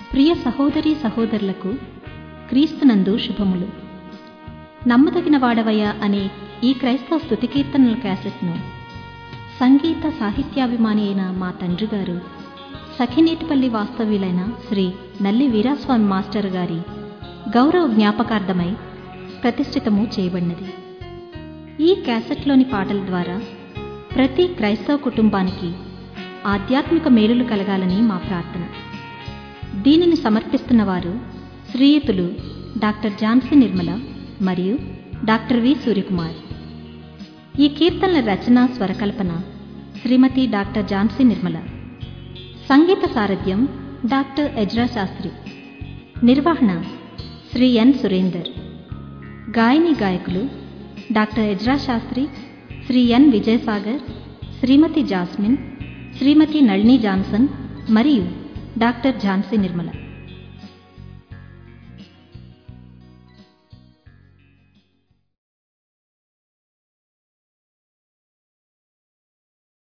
ప్రియ సహోదరి సహోదరులకు క్రీస్తునందు శుభములు నమ్మదగిన వాడవయ్యా అనే ఈ క్రైస్తవ స్తుతి కీర్తనల క్యాసెట్ను సంగీత సాహిత్యాభిమాని అయిన మా తండ్రి గారు సఖినేటిపల్లి వాస్తవ్యులైన శ్రీ నల్లి వీరాస్వామి మాస్టర్ గారి గౌరవ జ్ఞాపకార్థమై ప్రతిష్ఠితము చేయబడినది ఈ క్యాసెట్లోని పాటల ద్వారా ప్రతి క్రైస్తవ కుటుంబానికి ఆధ్యాత్మిక మేలులు కలగాలని మా ప్రార్థన దీనిని సమర్పిస్తున్న వారు శ్రీయుతులు డాక్టర్ ఝాన్సీ నిర్మల మరియు డాక్టర్ వి సూర్యకుమార్ ఈ కీర్తనల రచన స్వరకల్పన శ్రీమతి డాక్టర్ ఝాన్సీ నిర్మల సంగీత సారథ్యం డాక్టర్ ఎజ్రా శాస్త్రి నిర్వహణ శ్రీ ఎన్ సురేందర్ గాయని గాయకులు doctor Ezra Shastri Shri N Vijayasagar Shrimati Jasmine Shrimati Nalini Johnson మరియు డాక్టర్ ఝాన్సీ నిర్మల